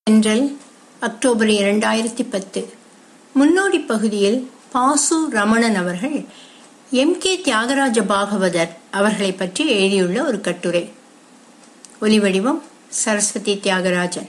தென்றல் அக்டோபர் இரண்டாயிரத்தி பத்து முன்னோடி பகுதியில் பாசு ரமணன் அவர்கள் எம் கே தியாகராஜ பாகவதர் அவர்களை பற்றி எழுதியுள்ள ஒரு கட்டுரை ஒலிவடிவம் சரஸ்வதி தியாகராஜன்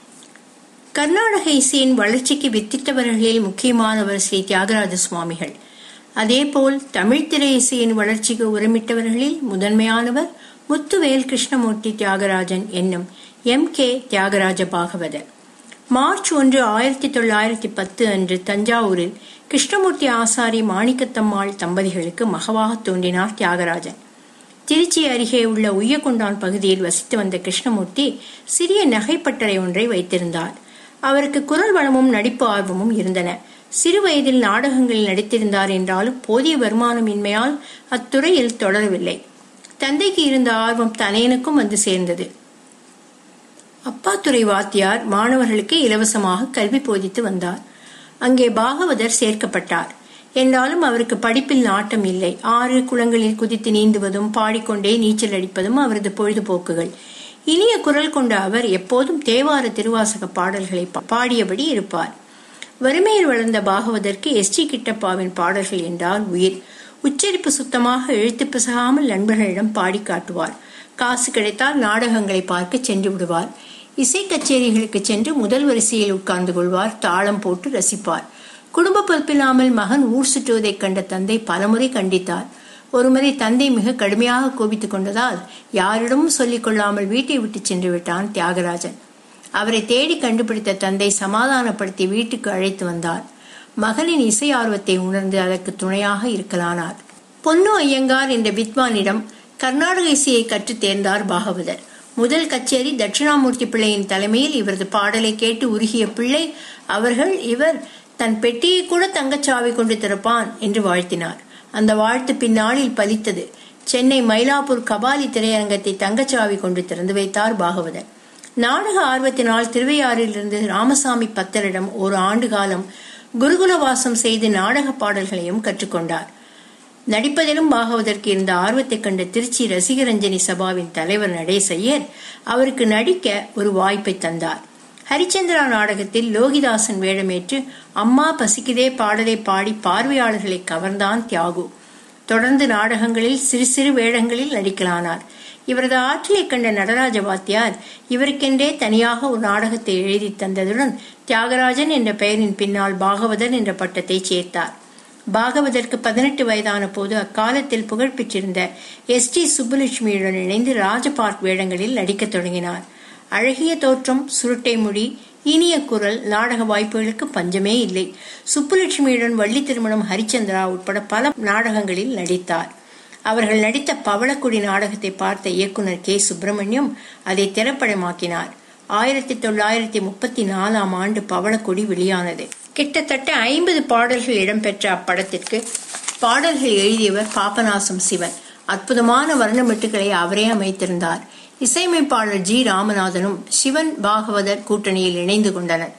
கர்நாடக இசையின் வளர்ச்சிக்கு வித்திட்டவர்களில் முக்கியமானவர் ஸ்ரீ தியாகராஜ சுவாமிகள் அதேபோல் தமிழ் திரை இசையின் வளர்ச்சிக்கு உரமிட்டவர்களில் முதன்மையானவர் முத்துவேல் கிருஷ்ணமூர்த்தி தியாகராஜன் என்னும் M K Thyagaraja Bhagavathar March ஒன்று ஆயிரத்தி தொள்ளாயிரத்தி பத்து அன்று தஞ்சாவூரில் கிருஷ்ணமூர்த்தி ஆசாரி மாணிக்கத்தம்மாள் தம்பதிகளுக்கு மகவாக தோன்றினார் தியாகராஜன் திருச்சி அருகே உள்ள உய்யக்கொண்டான் பகுதியில் வசித்து வந்த கிருஷ்ணமூர்த்தி சிறிய நகைப்பட்டறை ஒன்றை வைத்திருந்தார் அவருக்கு குரல் வளமும் நடிப்பு ஆர்வமும் இருந்தன சிறு வயதில் நாடகங்களில் நடித்திருந்தார் என்றாலும் போதிய வருமானம் இன்மையால் அத்துறையில் தொடரவில்லை தந்தைக்கு இருந்த ஆர்வம் தனையனுக்கும் வந்து சேர்ந்தது அப்பாத்துறை வாத்தியார் மாணவர்களுக்கு இலவசமாக கல்வி போதித்து வந்தார் அங்கே பாகவதர் சேர்க்கப்பட்டார் என்றாலும் அவருக்கு படிப்பில் நாட்டம் இல்லை ஆறு குளங்களில் குதித்து நீந்துவதும் பாடிக்கொண்டே நீச்சல் அடிப்பதும் அவரது பொழுதுபோக்குகள் இனிய குரல் கொண்ட அவர் எப்போதும் தேவார திருவாசக பாடல்களை பாடியபடி இருப்பார் வறுமையில் வளர்ந்த பாகவதற்கு எஸ் டி கிட்டப்பாவின் பாடல்கள் என்றால் உயிர் உச்சரிப்பு சுத்தமாக எழுத்து பிசகாமல் நண்பர்களிடம் பாடி காட்டுவார் காசு கிடைத்தால் நாடகங்களை பார்க்க சென்று விடுவார் இசை கச்சேரிகளுக்கு சென்று முதல் வரிசையில் உட்கார்ந்து கொள்வார் தாளம் போட்டு ரசிப்பார் குடும்ப பொறுப்பில்லாமல் மகன் ஊர் சுற்றுவதைக் கண்ட தந்தை பலமுறை கண்டித்தார் ஒருமுறை தந்தை மிக கடுமையாக கோபித்துக் கொண்டதால் யாரிடமும் சொல்லிக் கொள்ளாமல் வீட்டை விட்டு சென்று விட்டான் தியாகராஜன் அவரை தேடி கண்டுபிடித்த தந்தை சமாதானப்படுத்தி வீட்டுக்கு அழைத்து வந்தார் மகனின் இசை ஆர்வத்தை உணர்ந்து அதற்கு துணையாக இருக்கலானார் பொன்னு ஐயங்கார் என்ற வித்வானிடம் கர்நாடக இசையை கற்றுத் தேர்ந்தார் பாகவதர் முதல் கச்சேரி தட்சிணாமூர்த்தி பிள்ளையின் தலைமையில் இவரது பாடலை கேட்டு உருகிய பிள்ளை அவர்கள் இவர் தன் பெட்டியை கூட தங்கச்சாவி கொண்டு திறப்பான் என்று வாழ்த்தினார் அந்த வாழ்த்து பின்னாளில் பலித்தது சென்னை மயிலாப்பூர் கபாலி திரையரங்கத்தை தங்கச்சாவி கொண்டு திறந்து வைத்தார் பாகவதர் நாடக ஆர்வத்தினால் திருவையாறிலிருந்து ராமசாமி பத்தரிடம் ஒரு ஆண்டு காலம் குருகுலவாசம் செய்து நாடக பாடல்களையும் கற்றுக்கொண்டார் நடிப்பதிலும் பாகவதற்கு இருந்த ஆர்வத்தை கண்ட திருச்சி ரசிகரஞ்சனி சபாவின் தலைவர் நடேசையர் அவருக்கு நடிக்க ஒரு வாய்ப்பை தந்தார் ஹரிச்சந்திரா நாடகத்தில் லோகிதாசன் வேடமேற்று அம்மா பசிக்குதே பாடலை பாடி பார்வையாளர்களை கவர்ந்தான் தியாகு தொடர்ந்து நாடகங்களில் சிறு சிறு வேடங்களில் நடிக்கலானார் இவரது ஆற்றலை கண்ட நடராஜ வாத்தியார் இவருக்கென்றே தனியாக ஒரு நாடகத்தை எழுதி தந்ததுடன் தியாகராஜன் என்ற பெயரின் பின்னால் பாகவதர் என்ற பட்டத்தை சேர்த்தார் பாகவதற்கு பதினெட்டு வயதான போது அக்காலத்தில் புகழ்பெற்றிருந்த எஸ் டி சுப்புலட்சுமியுடன் இணைந்து ராஜபார்க் வேடங்களில் நடிக்கத் தொடங்கினார் அழகிய தோற்றம் சுருட்டை முடி இனிய குரல் நாடக வாய்ப்புகளுக்கு பஞ்சமே இல்லை சுப்புலட்சுமியுடன் வள்ளி திருமணம் ஹரிச்சந்திரா உட்பட பல நாடகங்களில் நடித்தார் அவர்கள் நடித்த பவளக்குடி நாடகத்தை பார்த்த இயக்குனர் கே சுப்பிரமணியம் அதை திரைப்படமாக்கினார் ஆயிரத்தி தொள்ளாயிரத்தி முப்பத்தி நாலாம் ஆண்டு பவளக்குடி வெளியானது கிட்டத்தட்ட ஐம்பது பாடல்கள் இடம்பெற்ற அப்படத்திற்கு பாடல்கள் எழுதியவர் பாபநாசம் சிவன் அற்புதமான வர்ணமெட்டுகளை அவரே அமைத்திருந்தார் இசையமைப்பாளர் ஜி ராமநாதனும் சிவன் பாகவதர் கூட்டணியில் இணைந்து கொண்டனர்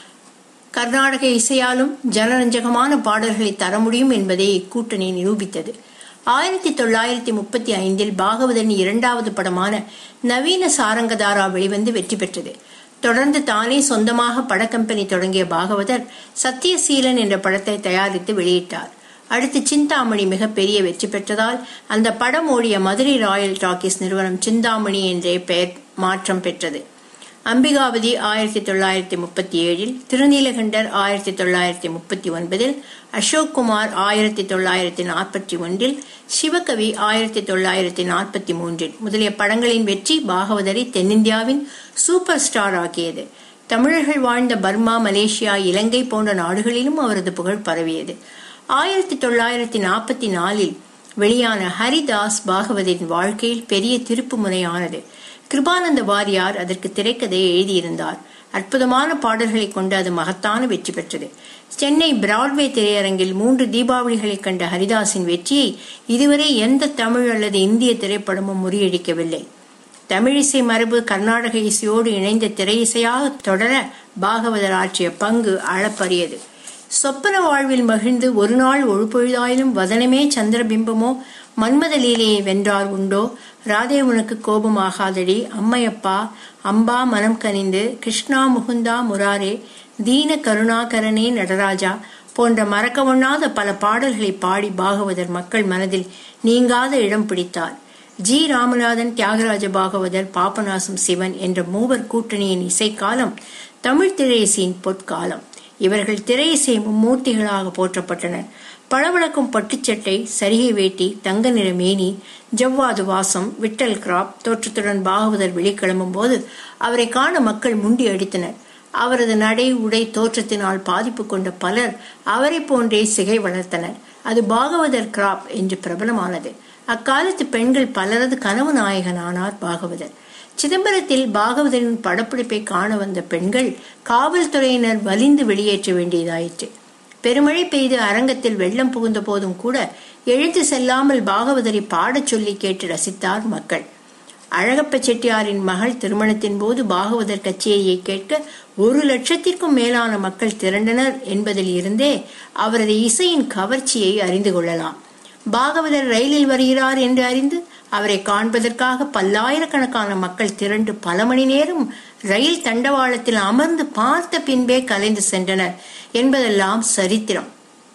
கர்நாடக இசையாலும் ஜனரஞ்சகமான பாடல்களை தர முடியும் என்பதை இக்கூட்டணி நிரூபித்தது ஆயிரத்தி தொள்ளாயிரத்தி முப்பத்தி ஐந்தில் பாகவதன் இரண்டாவது படமான நவீன சாரங்கதாரா வெளிவந்து வெற்றி பெற்றது தொடர்ந்து தானே சொந்தமாக படக்கம்பெனி தொடங்கிய பாகவதர் சத்தியசீலன் என்ற படத்தை தயாரித்து வெளியிட்டார் அடுத்து சிந்தாமணி மிகப்பெரிய வெற்றி பெற்றதால் அந்த படம் ஓடிய மதுரை ராயல் டாக்கீஸ் நிறுவனம் சிந்தாமணி என்றே பெயர் மாற்றம் பெற்றது அம்பிகாவதி ஆயிரத்தி தொள்ளாயிரத்தி முப்பத்தி ஏழில் திருநீலகண்டர் ஆயிரத்தி தொள்ளாயிரத்தி முப்பத்தி ஒன்பதில் அசோக் குமார் ஆயிரத்தி தொள்ளாயிரத்தி நாற்பத்தி ஒன்றில் சிவகவி ஆயிரத்தி தொள்ளாயிரத்தி நாற்பத்தி மூன்றில் முதலிய படங்களின் வெற்றி பாகவதரை தென்னிந்தியாவின் சூப்பர் ஸ்டார் ஆக்கியது தமிழர்கள் வாழ்ந்த பர்மா மலேசியா இலங்கை போன்ற நாடுகளிலும் அவரது புகழ் பரவியது ஆயிரத்தி தொள்ளாயிரத்தி நாற்பத்தி நாலில் வெளியான ஹரிதாஸ் பாகவதரின் வாழ்க்கையில் பெரிய திருப்பு முனையானது கிருபானந்த வாரியார் அதற்கு திரைக்கதையை எழுதியிருந்தார் அற்புதமான பாடல்களை கொண்டு அது மகத்தான வெற்றி பெற்றது சென்னை பிராட்வே திரையரங்கில் மூன்று தீபாவளிகளை கண்ட ஹரிதாஸின் வெற்றியை இதுவரை எந்த தமிழ் அல்லது இந்திய திரைப்படமும் முறியடிக்கவில்லை தமிழிசை மரபு கர்நாடக இசையோடு இணைந்த திரை இசையாக தொடர பாகவதர் ஆற்றிய பங்கு அளப்பரியது சொப்பன வாழ்வில் மகிழ்ந்து ஒரு நாள் ஒழுப்பொழுதாயிலும் வதனமே சந்திரபிம்பமோ மன்மத லீலையை வென்றார் உண்டோ ராதே உனக்கு கோபமாகாதடி அம்மையப்பா அம்பா மனம் கனிந்து கிருஷ்ணா முகுந்தா முராரே தீன கருணாகரனே நடராஜா போன்ற மறக்க ஒண்ணாத பல பாடல்களை பாடி பாகவதர் மக்கள் மனதில் நீங்காத இடம் பிடித்தார் ஜி ராமநாதன் தியாகராஜ பாகவதர் பாபநாசம் சிவன் என்ற மூவர் கூட்டணியின் இசைக்காலம் தமிழ் திரையிசையின் பொற்காலம் இவர்கள் திரையிசை மும்மூர்த்திகளாக போற்றப்பட்டனர் பளபளக்கும் பட்டுச்சட்டை சரிகை வேட்டி தங்க நிற மேனி ஜவ்வாது வாசம் விட்டல் கிராப் தோற்றத்துடன் பாகவதர் வெளிக்கிளம்பும் போது அவரை காண மக்கள் முண்டி அடித்தனர் அவரது நடை உடை தோற்றத்தினால் பாதிப்பு கொண்ட பலர் அவரை போன்றே சிகை வளர்த்தனர் அது பாகவதர் கிராப் என்று பிரபலமானது அக்காலத்து பெண்கள் பலரது கனவு நாயகனானார் பாகவதர் சிதம்பரத்தில் பாகவதரின் படப்பிடிப்பை காண வந்த பெண்கள் காவல்துறையினர் வலிந்து வெளியேற்ற வேண்டியதாயிற்று பெருமழை பெய்து அரங்கத்தில் வெள்ளம் புகுந்த போதும் கூட எழுந்து செல்லாமல் பாகவதரை பாடச் சொல்லி கேட்டு ரசித்தார் மக்கள் அழகப்ப செட்டியாரின் மகள் திருமணத்தின் போது பாகவதர் கச்சேரியை கேட்க ஒரு லட்சத்திற்கும் மேலான மக்கள் திரண்டனர் என்பதில் இருந்தே அவரது இசையின் கவர்ச்சியை அறிந்து கொள்ளலாம் பாகவதர் ரயிலில் வருகிறார் என்று அறிந்து அவரை காண்பதற்காக பல்லாயிரக்கணக்கான மக்கள் திரண்டு பல மணி நேரம் ரயில் தண்டவாளத்தில் அமர்ந்து பார்த்த பின்பே கலைந்து சென்றனர் என்பதெல்லாம் சரித்திரம்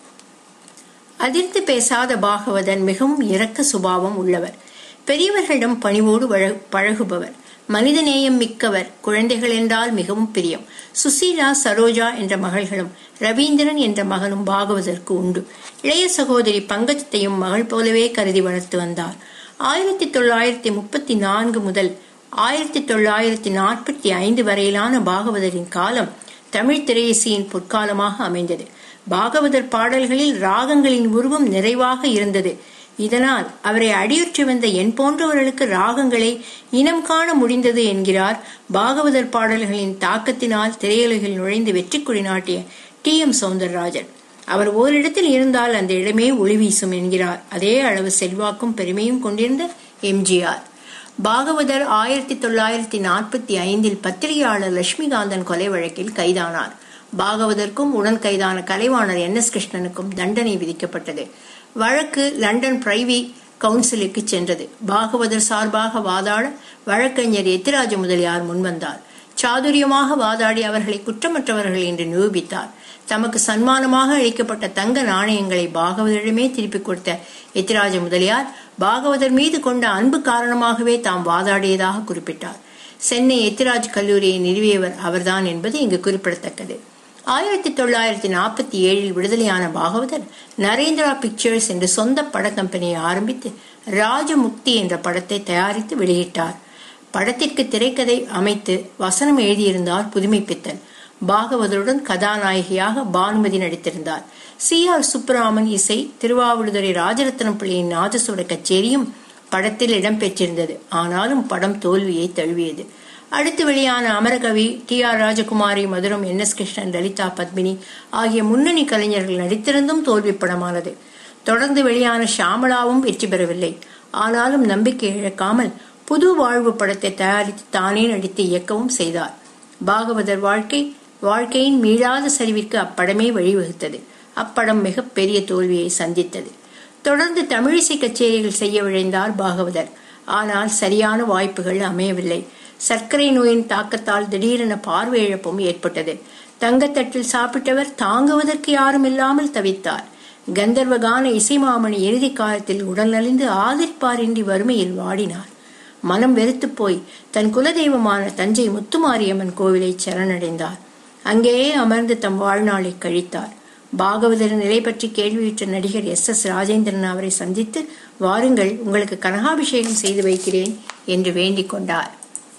அதிர்ந்து பேசாத பாகவதன் மிகவும் இரக்க சுபாவம் உள்ளவர் பெரியவர்களிடம் பணிவோடு பழகுபவர் மனிதநேயம் மிக்கவர் குழந்தைகள் என்றால் மிகவும் பிரியம் சுசீலா சரோஜா என்ற மகள்களும் ரவீந்திரன் என்ற மகனும் பாகவதற்கு உண்டு இளைய சகோதரி பங்கஜத்தையும் மகள் போலவே கருதி வளர்த்து வந்தார் ஆயிரத்தி தொள்ளாயிரத்தி முப்பத்தி நான்கு முதல் ஆயிரத்தி தொள்ளாயிரத்தி நாற்பத்தி ஐந்து வரையிலான பாகவதரின் காலம் தமிழ் திரையிசையின் பொற்காலமாக அமைந்தது பாகவதர் பாடல்களில் ராகங்களின் உருவம் நிறைவாக இருந்தது இதனால் அவரை அடியுற்றி வந்த என் போன்றவர்களுக்கு ராகங்களை இனம் காண முடிந்தது என்கிறார் பாகவதர் பாடல்களின் தாக்கத்தினால் திரையுலகில் நுழைந்து வெற்றி கொடி நாட்டிய டி எம் சவுந்தரராஜன் அவர் ஓரிடத்தில் இருந்தால் அந்த இடமே ஒளி வீசும் என்கிறார் அதே அளவு செல்வாக்கும் பெருமையும் கொண்டிருந்த எம்ஜிஆர் பாகவதர் ஆயிரத்தி தொள்ளாயிரத்தி நாற்பத்தி ஐந்தில் பத்திரிகையாளர் லட்சுமிகாந்தன் கொலை வழக்கில் கைதானார் பாகவதற்கும் உடன் கைதான கலைவாணர் என் எஸ் கிருஷ்ணனுக்கும் தண்டனை விதிக்கப்பட்டது வழக்கு லண்டன் பிரைவி கவுன்சிலுக்கு சென்றது பாகவதர் சார்பாக வாதாட வழக்கறிஞர் எத்திராஜ முதலியார் முன்வந்தார் சாதுரியமாக வாதாடி அவர்களை குற்றமற்றவர்கள் என்று நிரூபித்தார் தமக்கு சன்மானமாக அளிக்கப்பட்ட தங்க நாணயங்களை பாகவதரிடமே திருப்பிக் கொடுத்த எத்திராஜ முதலியார் பாகவதர் மீது கொண்ட அன்பு காரணமாகவே தாம் வாதாடியதாக குறிப்பிட்டார் சென்னை எத்திராஜ் கல்லூரியை நிறுவியவர் அவர்தான் என்பது இங்கு குறிப்பிடத்தக்கது ஆயிரத்தி தொள்ளாயிரத்தி நாற்பத்தி ஏழில் விடுதலையான பாகவதர் நரேந்திரா பிக்சர்ஸ் என்ற சொந்த பட கம்பெனியை ஆரம்பித்து ராஜமுக்தி என்ற படத்தை தயாரித்து வெளியிட்டார் படத்திற்கு திரைக்கதை அமைத்து வசனம் எழுதியிருந்தார் புதுமை பித்தன் பாகவதருடன் கதாநாயகியாக பானுமதி நடித்திருந்தார் சி ஆர் சுப்புராமன் இசை திருவாவூடுதுறை ராஜரத்னம் பிள்ளையின் நாதசுவர கச்சேரியும் படத்தில் இடம்பெற்றிருந்தது ஆனாலும் படம் தோல்வியை தழுவியது அடுத்து வெளியான Amarakavi T R Rajakumari Madhuram N S Krishnan Lalitha Padmini ஆகிய முன்னணி கலைஞர்கள் நடித்திருந்தும் தோல்வி படமானது தொடர்ந்து வெளியான ஷாமளாவும் வெற்றி பெறவில்லை ஆனாலும் நம்பிக்கை இழக்காமல் புது வாழ்வு படத்தை தயாரித்து தானே நடித்து இயக்கவும் செய்தார் பாகவதர் வாழ்க்கை வாழ்க்கையின் மீளாத சரிவிற்கு அப்படமே வழிவகுத்தது அப்படம் மிக பெரிய தோல்வியை சந்தித்தது தொடர்ந்து தமிழிசை கச்சேரிகள் செய்ய விழைந்தார் பாகவதர் ஆனால் சரியான வாய்ப்புகள் அமையவில்லை சர்க்கரை நோயின் தாக்கத்தால் திடீரென பார்வை இழப்பும் ஏற்பட்டது தங்கத்தட்டில் சாப்பிட்டவர் தாங்குவதற்கு யாரும் இல்லாமல் தவித்தார் கந்தர்வகான இசைமாமணி இறுதி காலத்தில் உடல் நலிந்து ஆதரிப்பாரின்றி வறுமையில் வாடினார் மனம் வெறுத்து போய் தன் குலதெய்வமான தஞ்சை முத்துமாரியம்மன் கோவிலை சரணடைந்தார் அங்கேயே அமர்ந்து தம் வாழ்நாளை கழித்தார் பாகவதர் நிலை பற்றி கேள்வியுற்ற நடிகர் எஸ் எஸ் ராஜேந்திரன் அவரை சந்தித்து வாருங்கள் உங்களுக்கு கனகாபிஷேகம் செய்து வைக்கிறேன் என்று வேண்டிக் கொண்டார்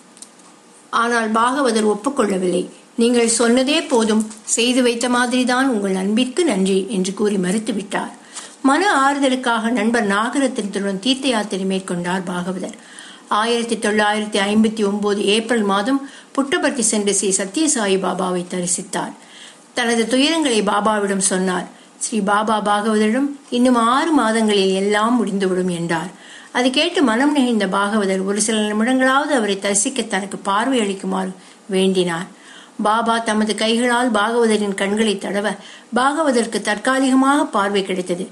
ஆனால் பாகவதர் ஒப்புக்கொள்ளவில்லை நீங்கள் சொன்னதே போதும் செய்து வைத்த மாதிரிதான் உங்கள் அன்பிற்கு நன்றி என்று கூறி மறுத்துவிட்டார் மன ஆறுதலுக்காக நண்பர் நாகரத்தினத்துடன் தீர்த்த யாத்திரை மேற்கொண்டார் பாகவதர் ஆயிரத்தி தொள்ளாயிரத்தி ஐம்பத்தி ஒன்பது ஏப்ரல் மாதம் புட்டபர்த்தி சென்று ஸ்ரீ சத்யசாயி பாபாவை தரிசித்தார் தனது துயரங்களை பாபாவிடம் சொன்னார் ஸ்ரீ பாபா பாகவதரிடம் இன்னும் ஆறு மாதங்களில் எல்லாம் முடிந்துவிடும் என்றார் அது கேட்டு மனம் நெகிழ்ந்த பாகவதர் ஒரு சில நிமிடங்களாவது அவரை தரிசிக்க தனக்கு பார்வை அளிக்குமாறு வேண்டினார் பாபா தமது கைகளால் பாகவதரின் கண்களை தடவ பாகவதற்கு தற்காலிகமாக பார்வை கிடைத்தது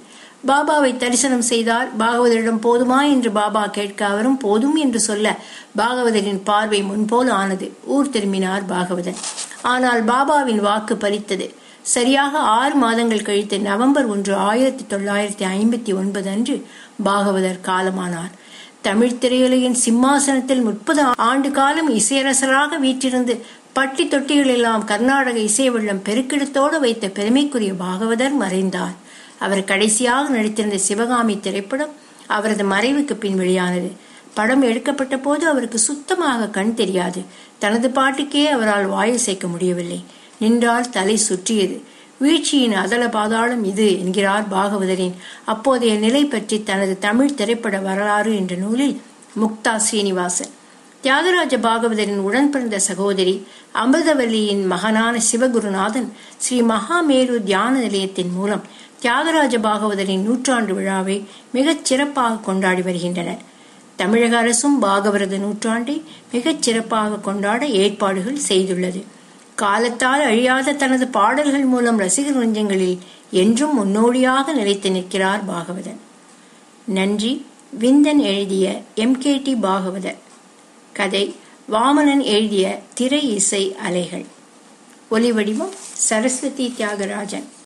பாபாவை தரிசனம் செய்தால் பாகவதரிடம் போதுமா என்று பாபா கேட்க அவரும் போதும் என்று சொல்ல பாகவதரின் பார்வை முன்போல் ஆனது ஊர் திரும்பினார் பாகவதன் ஆனால் பாபாவின் வாக்கு பலித்தது சரியாக ஆறு மாதங்கள் கழித்து நவம்பர் ஒன்று ஆயிரத்தி தொள்ளாயிரத்தி ஐம்பத்தி ஒன்பது அன்று பாகவதர் காலமானார் தமிழ் திரையுலகின் சிம்மாசனத்தில் முப்பது ஆண்டு காலம் இசையரசராக வீற்றிருந்து பட்டி தொட்டிகள் எல்லாம் கர்நாடக இசை வெள்ளம் பெருக்கெடுத்தோடு வைத்த பெருமைக்குரிய பாகவதர் மறைந்தார் அவர் கடைசியாக நடித்திருந்த சிவகாமி திரைப்படம் அவரது மறைவுக்கு பின் வெளியானது படம் எடுக்கப்பட்ட போது அவருக்கு சுத்தமாக கண் தெரியாது தனது பாட்டுக்கே அவரால் வாயில் சேர்க்க முடியவில்லை நின்றால் தலை சுற்றியது வீழ்ச்சியின் அதல பாதாளம் இது என்கிறார் பாகவதரின் அப்போதைய நிலை பற்றி தனது தமிழ் திரைப்பட வரலாறு என்ற நூலில் முக்தா ஸ்ரீனிவாசன் தியாகராஜ பாகவதரின் உடன் பிறந்த சகோதரி அமிர்தவல்லியின் மகனான சிவகுருநாதன் ஸ்ரீ மகாமேரு தியான நிலையத்தின் மூலம் தியாகராஜ பாகவதரின் நூற்றாண்டு விழாவை மிகச் சிறப்பாக கொண்டாடி வருகின்றனர் தமிழக அரசும் பாகவரத நூற்றாண்டை மிகச் சிறப்பாக கொண்டாட ஏற்பாடுகள் செய்துள்ளது காலத்தால் அழியாத தனது பாடல்கள் மூலம் ரசிகர் நெஞ்சங்களில் என்றும் முன்னோடியாக நிலைத்து நிற்கிறார் பாகவதன் நன்றி விந்தன் எழுதிய எம் கே டி பாகவதர் கதை வாமனன் எழுதிய திரை இசை அலைகள் ஒலிவடிவம் சரஸ்வதி தியாகராஜன்